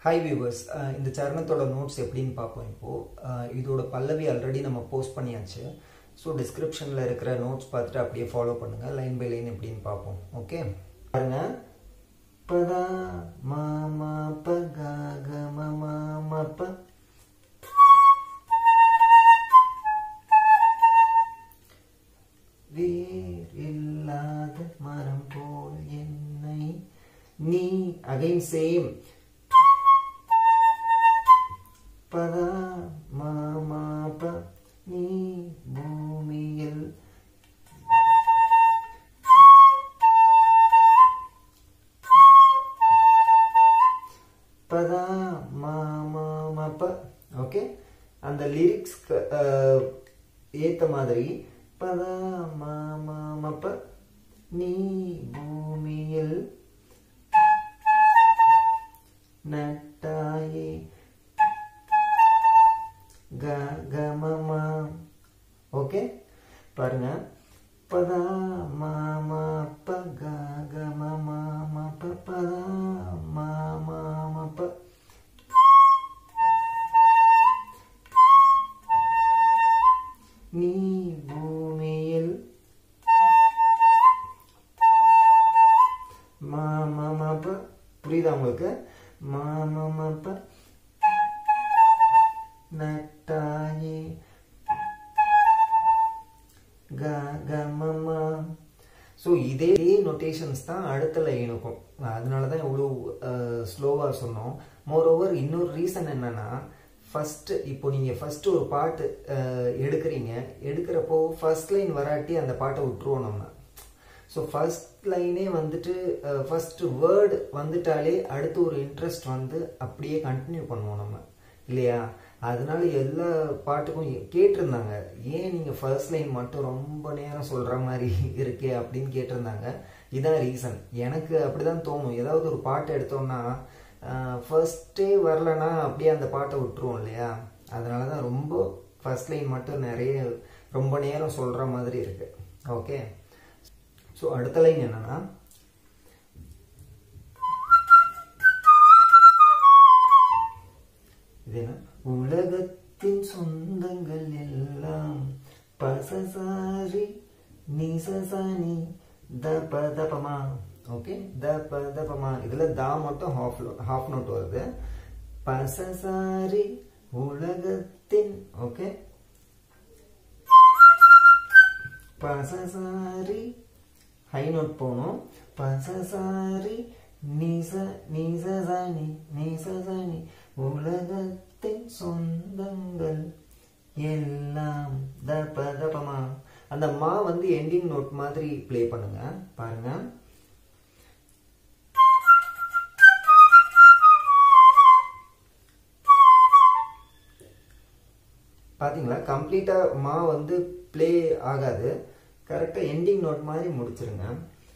hi viewers இந்த சரணத்தோட notes எப்படின்னு பார்ப்போம் இப்போது இதோட பல்லவி ஆல்ரெடி நம்ம போஸ்ட் பண்ணியாச்சு ஸோ டிஸ்கிரிப்ஷனில் இருக்கிற நோட்ஸ் பார்த்துட்டு அப்படியே ஃபாலோ பண்ணுங்கள் லைன் பை லைன் எப்படின்னு பார்ப்போம் ஓகே பாருங்க பதா மாமா ப க க ம ம ம ப வேர் இல்லாத மரம் போல் என்னை நீ அகைன் சேம் பதா மாமா ப நீ பூமியில் பதா மாமா மப்ப ஓகே அந்த லிரிக்ஸ்க்கு ஏற்ற மாதிரி பதா மாமா மப்ப நீ பூமியில் நட்டாயே க கமமா ஓகே பாருங்க பதா மாமா ப க கமமா மப்ப பதா மாமா மப்ப நீ பூமியில் மாமா மப்ப புரியுதா உங்களுக்கு மாமா மப்ப நட்டாயே க கமமா ஸோ இதே நொட்டேஷன்ஸ் தான் அடுத்த லைனுக்கும் அதனால தான் இவ்வளோ ஸ்லோவாக சொன்னோம் மோர் ஓவர் இன்னொரு ரீசன் என்னன்னா ஃபர்ஸ்ட் இப்போ நீங்கள் ஃபர்ஸ்ட் ஒரு பாட்டு எடுக்கிறீங்க எடுக்கிறப்போ ஃபர்ஸ்ட் லைன் வராட்டி அந்த பாட்டை விட்டுருவோம் நம்ம ஸோ ஃபர்ஸ்ட் லைனே வந்துட்டு ஃபர்ஸ்ட் வேர்டு வந்துட்டாலே அடுத்து ஒரு இன்ட்ரெஸ்ட் வந்து அப்படியே கண்டினியூ பண்ணுவோம் நம்ம இல்லையா அதனால எல்லா பாட்டுக்கும் கேட்டிருந்தாங்க ஏன் நீங்கள் ஃபர்ஸ்ட் லைன் மட்டும் ரொம்ப நேரம் சொல்கிற மாதிரி இருக்கே அப்படின்னு கேட்டிருந்தாங்க இதான் ரீசன் எனக்கு அப்படிதான் தோணும் ஏதாவது ஒரு பாட்டு எடுத்தோம்னா ஃபர்ஸ்டே வரலன்னா அப்படியே அந்த பாட்டை விட்டுருவோம் இல்லையா அதனால தான் ரொம்ப ஃபர்ஸ்ட் லைன் மட்டும் நிறைய ரொம்ப நேரம் சொல்கிற மாதிரி இருக்கு ஓகே ஸோ அடுத்த லைன் என்னன்னா இது என்ன உலகத்தின் சொந்தங்கள் எல்லாம் பசசாரி நிசசானி தப தபமா ஓகே தப தபமா இதுல தா மட்டும் ஹாஃப் ஹாஃப் நோட் வருது பசசாரி உலகத்தின் ஓகே பசசாரி ஹை நோட் போகணும் பசசாரி நிச நிசசானி நிசசானி உலகத்தின் சொந்தங்கள் எல்லாம் தப தபமா அந்த மா வந்து எண்டிங் நோட் மாதிரி ப்ளே பண்ணுங்க பாருங்க பாத்தீங்களா கம்ப்ளீட்டா மா வந்து ப்ளே ஆகாது கரெக்டா எண்டிங் நோட் மாதிரி முடிச்சிருங்க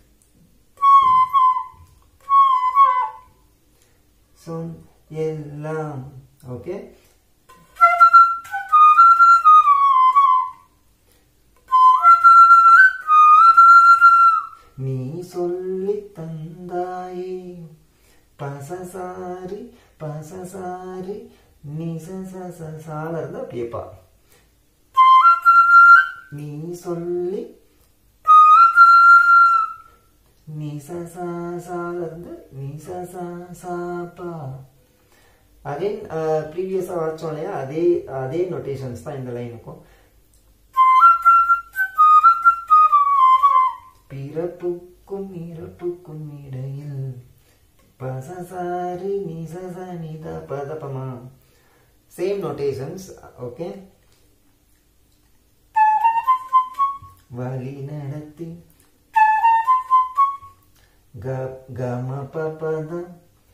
ஸோ எல்லாம் ஓகே நீ சொல்லி தந்தாயே பசசாரி பசசாரி நீ சால இருந்தா அப்படியேப்பா நீ சொல்லி நீ சால இருந்து நீ சாப்பா அகைன் ப்ரீவியஸாக வாச்சோம் இல்லையா அதே அதே நொட்டேஷன்ஸ் தான் இந்த லைனுக்கும் பிறப்புக்கும் இறப்புக்கும் இடையில் பசசாரி நிசசா நித பதபமா சேம் நோட்டேஷன்ஸ் ஓகே வழி நடத்தி க கம பதம்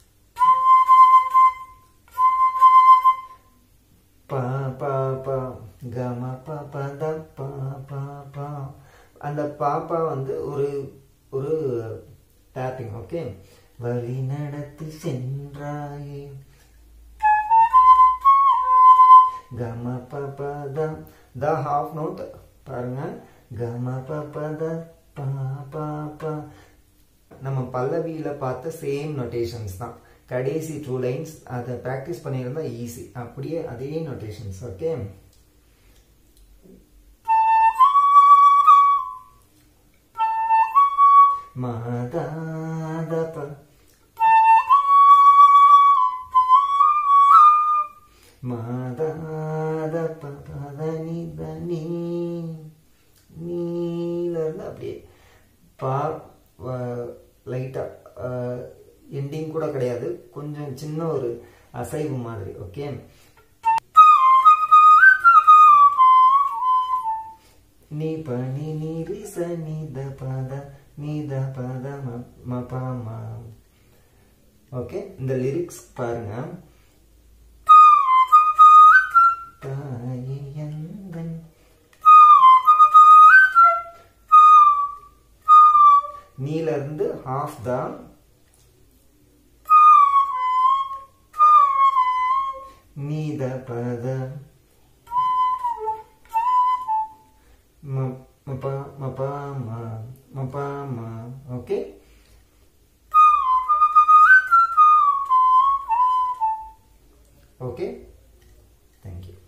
பா பா பா கம ப பத பா பா பா அந்த பாப்பா வந்து ஒரு ஒரு டேப்பிங் ஓகே வழி நடத்தி சென்றாயே கம ப பத த ஹாஃப் நோட் பாருங்க கம ப பத பா பா பா நம்ம பல்லவியில பார்த்த சேம் நொட்டேஷன்ஸ் தான் கடைசி டூ லைன்ஸ் அதை ப்ராக்டிஸ் பண்ணியிருந்தா ஈஸி அப்படியே அதே நோட்டேஷன்ஸ் ஓகே மாதாதப மாதாதப பதனி தனி நீலேருந்து அப்படியே பா லைட்டாக எண்டிங் கூட கிடையாது கொஞ்சம் சின்ன ஒரு அசைவு மாதிரி ஓகே நீ பனி நீரி ச நீத பத நீத பத மபாமா ஓகே இந்த லிரிக்ஸ் பாருங்க தாயந்தன் நீல இருந்து ஹாஃப் தான் நீத பத மபா மபா மா மபா மா ஓகே ஓகே தேங்க்யூ